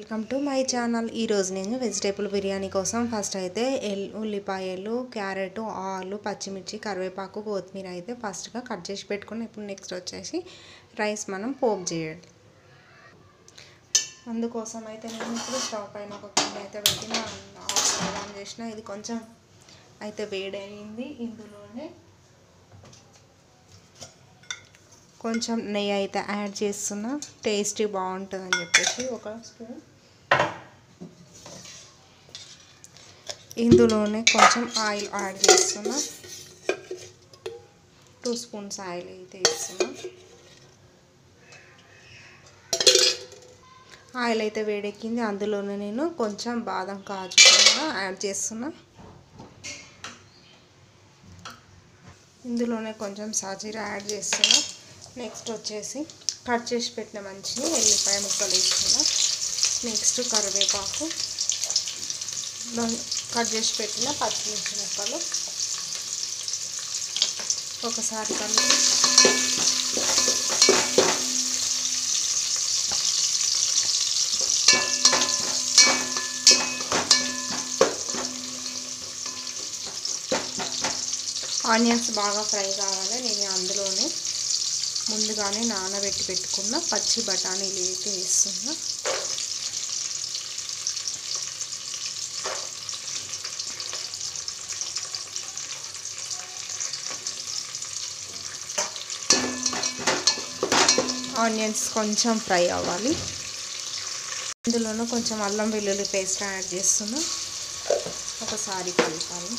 welcome to my channel ఈరోజు నేను vegetable biryani కోసం ఫస్ట్ అయితే ఎల్ ఉల్లిపాయలు క్యారెట్ ఆలు పచ్చిమిర్చి కరివేపాకు కొత్తిమీర అయితే ఫస్ట్గా కట్ చేసి పెట్టుకుని ఇప్పుడు నెక్స్ట్ వచ్చేసి రైస్ మనం పోపు చేయాలి అందుకోసం అయితే నేను ఇప్పుడు స్టవ్ పైన ఒక గిన్నె అయితే పెట్టిన ఆన్ చేసిన ఇది కొంచెం అయితే వేడయింది ఇందులోనే కొంచెం నెయ్యి అయితే యాడ్ చేస్తున్నా టేస్టీ బాగుంటుందని చెప్పేసి ఒక స్పూన్ ఇందులోనే కొంచెం ఆయిల్ యాడ్ చేస్తున్నా టూ స్పూన్స్ ఆయిల్ అయితే ఇస్తున్నా ఆయిల్ అయితే వేడెక్కింది అందులోనే నేను కొంచెం బాదం కాజు కూడా యాడ్ చేస్తున్నా ఇందులోనే కొంచెం సాజీరా యాడ్ చేస్తున్నా నెక్స్ట్ వచ్చేసి కట్ చేసి పెట్టిన మంచి ఎల్లిపాయ ముక్కలు వేసుకున్నా నెక్స్ట్ కరివేపాకు కట్ చేసి పెట్టిన పచ్చిమిర్చి ముక్కలు ఒకసారి కలిపి ఆనియన్స్ బాగా ఫ్రై కావాలి నేను అందులోనే ముందుగానే నానబెట్టి పెట్టుకున్న పచ్చి బఠానీలు అయితే వేస్తున్నా ఆనియన్స్ కొంచెం ఫ్రై అవ్వాలి ఇందులోనూ కొంచెం అల్లం వెల్లుల్లి పేస్ట్ యాడ్ చేస్తున్నా ఒకసారి కలపాలి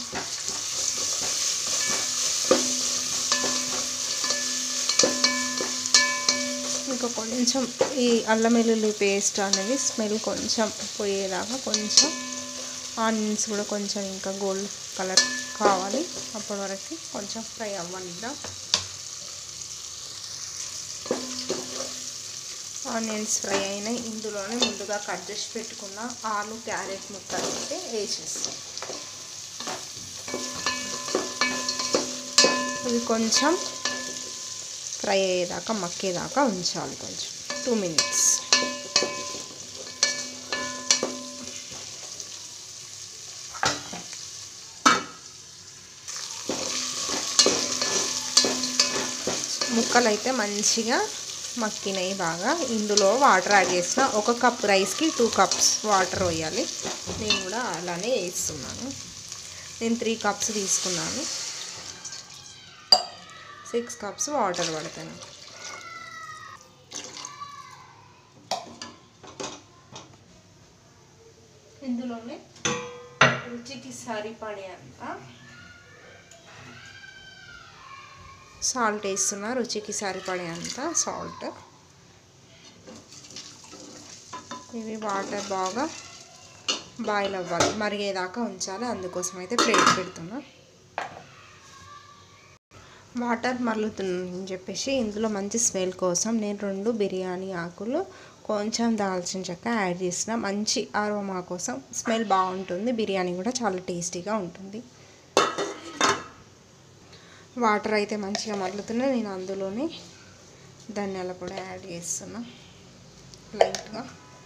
ఇంకా కొంచెం ఈ అల్లం వెల్లుల్లి పేస్ట్ అనేది స్మెల్ కొంచెం పోయేలాగా కొంచెం ఆనియన్స్ కూడా కొంచెం ఇంకా గోల్డ్ కలర్ కావాలి అప్పటి వరకు కొంచెం ఫ్రై అవ్వాలి ఆనియన్స్ ఫ్రై అయినాయి ఇందులోనే ముందుగా కట్ చేసి పెట్టుకున్న ఆలు క్యారెట్ ముక్కలు అయితే వేసేస్తాం ఇవి కొంచెం ఫ్రై అయ్యేదాకా మక్కేదాకా ఉంచాలి కొంచెం టూ మినిట్స్ ముక్కలు అయితే మంచిగా మక్కినాయి బాగా ఇందులో వాటర్ యాడ్ చేసిన ఒక కప్ రైస్కి టూ కప్స్ వాటర్ వేయాలి నేను కూడా అలానే వేస్తున్నాను నేను త్రీ కప్స్ తీసుకున్నాను సిక్స్ కప్స్ వాటర్ పడతాను ఇందులోనే రుచికి సరిపడే అంత సాల్ట్ వేస్తున్నా రుచికి సరిపడే అంత సాల్ట్ ఇవి వాటర్ బాగా బాయిల్ అవ్వాలి మరిగేదాకా ఉంచాలి అందుకోసం అయితే ప్లేట్ పెడుతున్నా వాటర్ మరుగుతుందని చెప్పేసి ఇందులో మంచి స్మెల్ కోసం నేను రెండు బిర్యానీ ఆకులు కొంచెం దాల్చిన చెక్క యాడ్ చేసిన మంచి అరోమా కోసం స్మెల్ బాగుంటుంది బిర్యానీ కూడా చాలా టేస్టీగా ఉంటుంది వాటర్ అయితే మంచిగా మరుగుతున్నాయి నేను అందులోనే ధనియాల పొడి యాడ్ చేస్తున్నా లైట్గా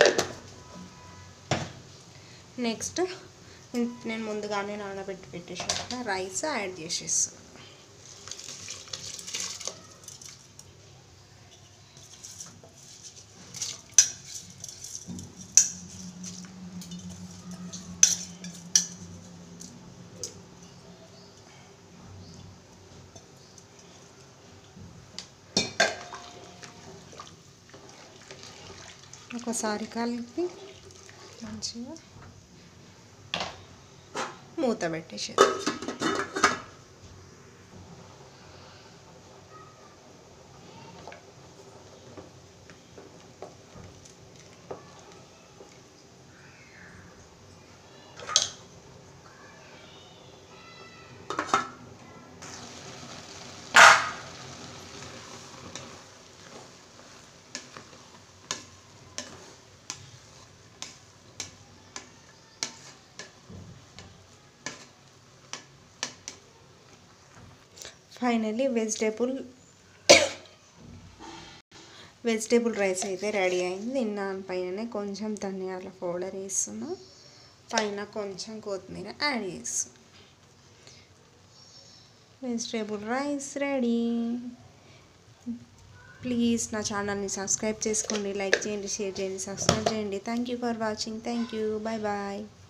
నెక్స్ట్ నేను ముందుగానే నానబెట్టి పెట్టేసిన రైస్ యాడ్ చేసేస్తాను ఒకసారి కలిపి మంచిగా మూత పెట్టేసేది ఫైనలీ వెజిటేబుల్ వెజిటేబుల్ రైస్ అయితే రెడీ అయింది దీని దానిపైననే కొంచెం ధనియాల పౌడర్ వేస్తున్నా పైన కొంచెం కొత్తిమీర యాడ్ చేస్తున్నా వెజిటేబుల్ రైస్ రెడీ ప్లీజ్ నా ఛానల్ని సబ్స్క్రైబ్ చేసుకోండి లైక్ చేయండి షేర్ చేయండి సబ్స్క్రైబ్ చేయండి thank you for watching thank you bye bye